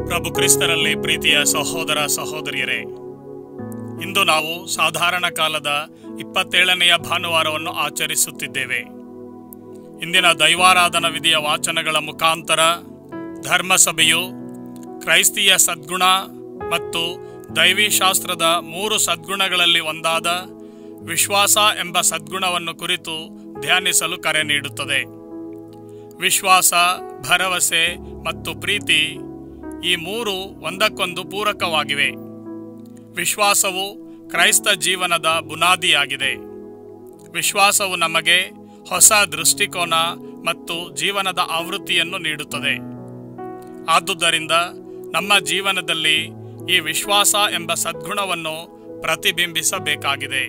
ಪ್ರಭು ಕ್ರಿಸ್ತರಲ್ಲಿ ಪ್ರೀತಿಯ ಸಹೋದರ ಸಹೋದರಿಯರೇ ಇಂದು ನಾವು ಸಾಧಾರಣ ಕಾಲದ ಇಪ್ಪತ್ತೇಳನೆಯ ಭಾನುವಾರವನ್ನು ಆಚರಿಸುತ್ತಿದ್ದೇವೆ ಇಂದಿನ ದೈವಾರಾಧನ ವಿಧಿಯ ವಾಚನಗಳ ಮುಖಾಂತರ ಧರ್ಮಸಭೆಯು ಕ್ರೈಸ್ತಿಯ ಸದ್ಗುಣ ಮತ್ತು ದೈವಿಶಾಸ್ತ್ರದ ಮೂರು ಸದ್ಗುಣಗಳಲ್ಲಿ ಒಂದಾದ ವಿಶ್ವಾಸ ಎಂಬ ಸದ್ಗುಣವನ್ನು ಕುರಿತು ಧ್ಯಾನಿಸಲು ಕರೆ ನೀಡುತ್ತದೆ ವಿಶ್ವಾಸ ಭರವಸೆ ಮತ್ತು ಪ್ರೀತಿ ಈ ಮೂರು ಒಂದಕ್ಕೊಂದು ಪೂರಕವಾಗಿವೆ ವಿಶ್ವಾಸವು ಕ್ರೈಸ್ತ ಜೀವನದ ಬುನಾದಿಯಾಗಿದೆ ವಿಶ್ವಾಸವು ನಮಗೆ ಹೊಸ ದೃಷ್ಟಿಕೋನ ಮತ್ತು ಜೀವನದ ಆವೃತ್ತಿಯನ್ನು ನೀಡುತ್ತದೆ ಆದುದರಿಂದ ನಮ್ಮ ಜೀವನದಲ್ಲಿ ಈ ವಿಶ್ವಾಸ ಎಂಬ ಸದ್ಗುಣವನ್ನು ಪ್ರತಿಬಿಂಬಿಸಬೇಕಾಗಿದೆ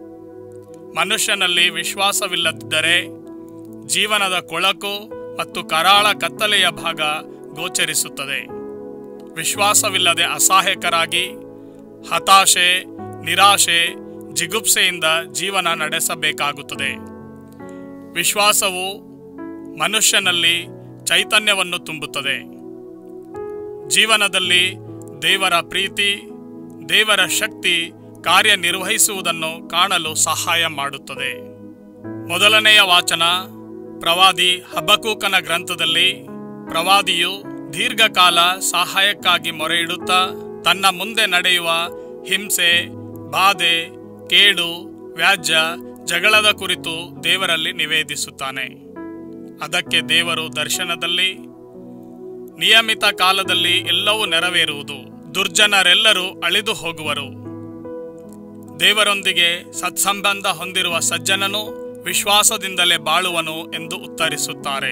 ಮನುಷ್ಯನಲ್ಲಿ ವಿಶ್ವಾಸವಿಲ್ಲದಿದ್ದರೆ ಜೀವನದ ಕೊಳಕು ಮತ್ತು ಕರಾಳ ಕತ್ತಲೆಯ ಭಾಗ ಗೋಚರಿಸುತ್ತದೆ ವಿಶ್ವಾಸವಿಲ್ಲದೆ ಅಸಹಾಯಕರಾಗಿ ಹತಾಶೆ ನಿರಾಶೆ ಜಿಗುಪ್ಸೆಯಿಂದ ಜೀವನ ನಡೆಸಬೇಕಾಗುತ್ತದೆ ವಿಶ್ವಾಸವು ಮನುಷ್ಯನಲ್ಲಿ ಚೈತನ್ಯವನ್ನು ತುಂಬುತ್ತದೆ ಜೀವನದಲ್ಲಿ ದೇವರ ಪ್ರೀತಿ ದೇವರ ಶಕ್ತಿ ಕಾರ್ಯನಿರ್ವಹಿಸುವುದನ್ನು ಕಾಣಲು ಸಹಾಯ ಮಾಡುತ್ತದೆ ಮೊದಲನೆಯ ವಾಚನ ಪ್ರವಾದಿ ಹಬಕೂಕನ ಗ್ರಂಥದಲ್ಲಿ ಪ್ರವಾದಿಯು ದೀರ್ಘಕಾಲ ಸಹಾಯಕ್ಕಾಗಿ ಮೊರೆಯಿಡುತ್ತಾ ತನ್ನ ಮುಂದೆ ನಡೆಯುವ ಹಿಂಸೆ ಬಾಧೆ ಕೇಡು ವ್ಯಾಜ್ಯ ಜಗಳದ ಕುರಿತು ದೇವರಲ್ಲಿ ನಿವೇದಿಸುತ್ತಾನೆ ಅದಕ್ಕೆ ದೇವರು ದರ್ಶನದಲ್ಲಿ ನಿಯಮಿತ ಕಾಲದಲ್ಲಿ ಎಲ್ಲವೂ ನೆರವೇರುವುದು ದುರ್ಜನರೆಲ್ಲರೂ ಅಳಿದು ಹೋಗುವರು ದೇವರೊಂದಿಗೆ ಸತ್ಸಂಬಂಧ ಹೊಂದಿರುವ ಸಜ್ಜನನು ವಿಶ್ವಾಸದಿಂದಲೇ ಬಾಳುವನು ಎಂದು ಉತ್ತರಿಸುತ್ತಾರೆ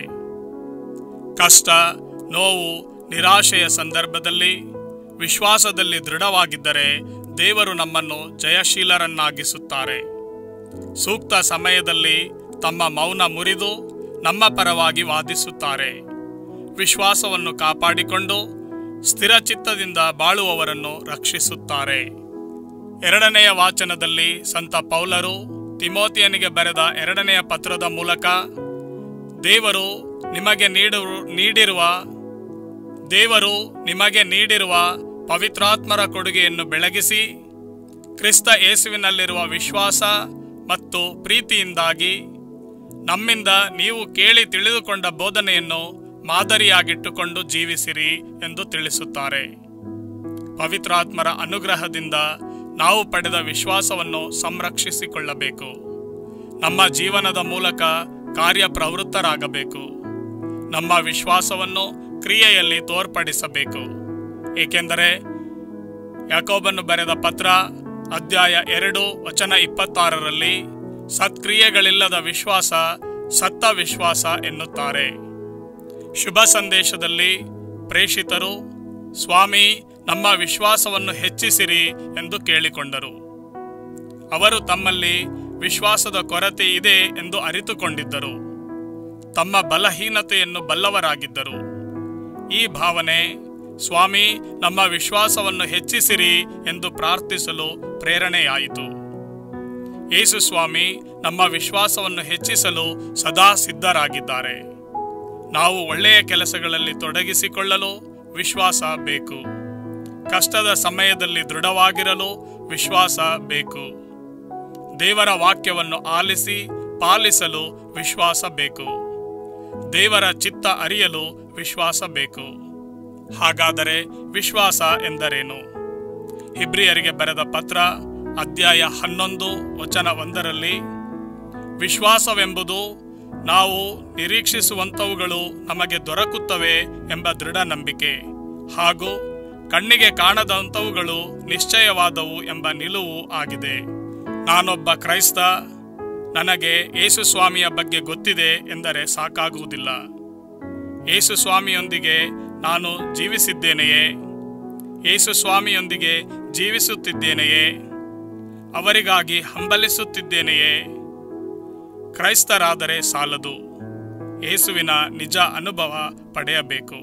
ಕಷ್ಟ ನೋವು ನಿರಾಶೆಯ ಸಂದರ್ಭದಲ್ಲಿ ವಿಶ್ವಾಸದಲ್ಲಿ ದೃಢವಾಗಿದ್ದರೆ ದೇವರು ನಮ್ಮನ್ನು ಜಯಶೀಲರನ್ನಾಗಿಸುತ್ತಾರೆ ಸೂಕ್ತ ಸಮಯದಲ್ಲಿ ತಮ್ಮ ಮೌನ ಮುರಿದು ನಮ್ಮ ಪರವಾಗಿ ವಾದಿಸುತ್ತಾರೆ ವಿಶ್ವಾಸವನ್ನು ಕಾಪಾಡಿಕೊಂಡು ಸ್ಥಿರಚಿತ್ತದಿಂದ ಬಾಳುವವರನ್ನು ರಕ್ಷಿಸುತ್ತಾರೆ ಎರಡನೆಯ ವಾಚನದಲ್ಲಿ ಸಂತ ಪೌಲರು ತಿಮೋತಿಯನಿಗೆ ಬರೆದ ಎರಡನೆಯ ಪತ್ರದ ಮೂಲಕ ದೇವರು ನಿಮಗೆ ನೀಡಿರು ನೀಡಿರುವ ದೇವರು ನಿಮಗೆ ನೀಡಿರುವ ಪವಿತ್ರಾತ್ಮರ ಕೊಡುಗೆಯನ್ನು ಬೆಳಗಿಸಿ ಕ್ರಿಸ್ತ ಯೇಸುವಿನಲ್ಲಿರುವ ವಿಶ್ವಾಸ ಮತ್ತು ಪ್ರೀತಿಯಿಂದಾಗಿ ನಮ್ಮಿಂದ ನೀವು ಕೇಳಿ ತಿಳಿದುಕೊಂಡ ಬೋಧನೆಯನ್ನು ಮಾದರಿಯಾಗಿಟ್ಟುಕೊಂಡು ಜೀವಿಸಿರಿ ಎಂದು ತಿಳಿಸುತ್ತಾರೆ ಪವಿತ್ರಾತ್ಮರ ಅನುಗ್ರಹದಿಂದ ನಾವು ಪಡೆದ ವಿಶ್ವಾಸವನ್ನು ಸಂರಕ್ಷಿಸಿಕೊಳ್ಳಬೇಕು ನಮ್ಮ ಜೀವನದ ಮೂಲಕ ಕಾರ್ಯಪ್ರವೃತ್ತರಾಗಬೇಕು ನಮ್ಮ ವಿಶ್ವಾಸವನ್ನು ಕ್ರಿಯೆಯಲ್ಲಿ ತೋರ್ಪಡಿಸಬೇಕು ಏಕೆಂದರೆ ಯಾಕೋಬನ್ನು ಬರೆದ ಪತ್ರ ಅಧ್ಯಾಯ ಎರಡು ವಚನ ಇಪ್ಪತ್ತಾರರಲ್ಲಿ ಸತ್ಕ್ರಿಯೆಗಳಿಲ್ಲದ ವಿಶ್ವಾಸ ಸತ್ತ ವಿಶ್ವಾಸ ಎನ್ನುತ್ತಾರೆ ಶುಭ ಸಂದೇಶದಲ್ಲಿ ಪ್ರೇಷಿತರು ಸ್ವಾಮಿ ನಮ್ಮ ವಿಶ್ವಾಸವನ್ನು ಹೆಚ್ಚಿಸಿರಿ ಎಂದು ಕೇಳಿಕೊಂಡರು ಅವರು ತಮ್ಮಲ್ಲಿ ವಿಶ್ವಾಸದ ಕೊರತೆ ಇದೆ ಎಂದು ಅರಿತುಕೊಂಡಿದ್ದರು ತಮ್ಮ ಬಲಹೀನತೆಯನ್ನು ಬಲ್ಲವರಾಗಿದ್ದರು ಈ ಭಾವನೆ ಸ್ವಾಮಿ ನಮ್ಮ ವಿಶ್ವಾಸವನ್ನು ಹೆಚ್ಚಿಸಿರಿ ಎಂದು ಪ್ರಾರ್ಥಿಸಲು ಪ್ರೇರಣೆಯಾಯಿತು ಯೇಸು ಸ್ವಾಮಿ ನಮ್ಮ ವಿಶ್ವಾಸವನ್ನು ಹೆಚ್ಚಿಸಲು ಸದಾ ಸಿದ್ಧರಾಗಿದ್ದಾರೆ ನಾವು ಒಳ್ಳೆಯ ಕೆಲಸಗಳಲ್ಲಿ ತೊಡಗಿಸಿಕೊಳ್ಳಲು ವಿಶ್ವಾಸ ಬೇಕು ಕಷ್ಟದ ಸಮಯದಲ್ಲಿ ದೃಢವಾಗಿರಲು ವಿಶ್ವಾಸ ಬೇಕು ದೇವರ ವಾಕ್ಯವನ್ನು ಆಲಿಸಿ ಪಾಲಿಸಲು ವಿಶ್ವಾಸ ಬೇಕು ದೇವರ ಚಿತ್ತ ಅರಿಯಲು ವಿಶ್ವಾಸ ಬೇಕು ಹಾಗಾದರೆ ವಿಶ್ವಾಸ ಎಂದರೇನು ಹಿಬ್ರಿಯರಿಗೆ ಬರೆದ ಪತ್ರ ಅಧ್ಯಾಯ ಹನ್ನೊಂದು ವಚನ ಒಂದರಲ್ಲಿ ವಿಶ್ವಾಸವೆಂಬುದು ನಾವು ನಿರೀಕ್ಷಿಸುವಂಥವುಗಳು ನಮಗೆ ದೊರಕುತ್ತವೆ ಎಂಬ ದೃಢ ನಂಬಿಕೆ ಹಾಗೂ ಕಣ್ಣಿಗೆ ಕಾಣದಂಥವುಗಳು ನಿಶ್ಚಯವಾದವು ಎಂಬ ನಿಲುವು ಆಗಿದೆ ನಾನೊಬ್ಬ ಕ್ರೈಸ್ತ ನನಗೆ ಯೇಸು ಸ್ವಾಮಿಯ ಬಗ್ಗೆ ಗೊತ್ತಿದೆ ಎಂದರೆ ಸಾಕಾಗುವುದಿಲ್ಲ ಯೇಸು ಸ್ವಾಮಿಯೊಂದಿಗೆ ನಾನು ಜೀವಿಸಿದ್ದೇನೆಯೇ ಯೇಸು ಸ್ವಾಮಿಯೊಂದಿಗೆ ಜೀವಿಸುತ್ತಿದ್ದೇನೆಯೇ ಅವರಿಗಾಗಿ ಹಂಬಲಿಸುತ್ತಿದ್ದೇನೆಯೇ ಕ್ರೈಸ್ತರಾದರೆ ಸಾಲದು ಯೇಸುವಿನ ನಿಜ ಅನುಭವ ಪಡೆಯಬೇಕು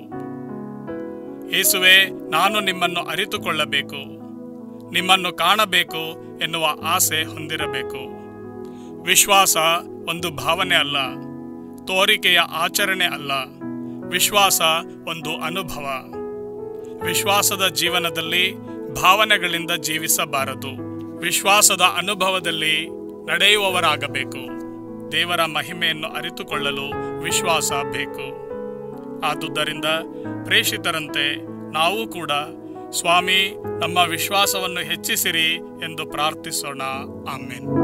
ಯೇಸುವೆ ನಾನು ನಿಮ್ಮನ್ನು ಅರಿತುಕೊಳ್ಳಬೇಕು ನಿಮ್ಮನ್ನು ಕಾಣಬೇಕು ಎನ್ನುವ ಆಸೆ ಹೊಂದಿರಬೇಕು ವಿಶ್ವಾಸ ಒಂದು ಭಾವನೆ ಅಲ್ಲ ತೋರಿಕೆಯ ಆಚರಣೆ ಅಲ್ಲ ವಿಶ್ವಾಸ ಒಂದು ಅನುಭವ ವಿಶ್ವಾಸದ ಜೀವನದಲ್ಲಿ ಭಾವನೆಗಳಿಂದ ಜೀವಿಸಬಾರದು ವಿಶ್ವಾಸದ ಅನುಭವದಲ್ಲಿ ನಡೆಯುವವರಾಗಬೇಕು ದೇವರ ಮಹಿಮೆಯನ್ನು ಅರಿತುಕೊಳ್ಳಲು ವಿಶ್ವಾಸ ಬೇಕು ಆದುದರಿಂದ ಪ್ರೇಷಿತರಂತೆ ನಾವು ಕೂಡ ಸ್ವಾಮಿ ನಮ್ಮ ವಿಶ್ವಾಸವನ್ನು ಹೆಚ್ಚಿಸಿರಿ ಎಂದು ಪ್ರಾರ್ಥಿಸೋಣ ಆಮೇನ್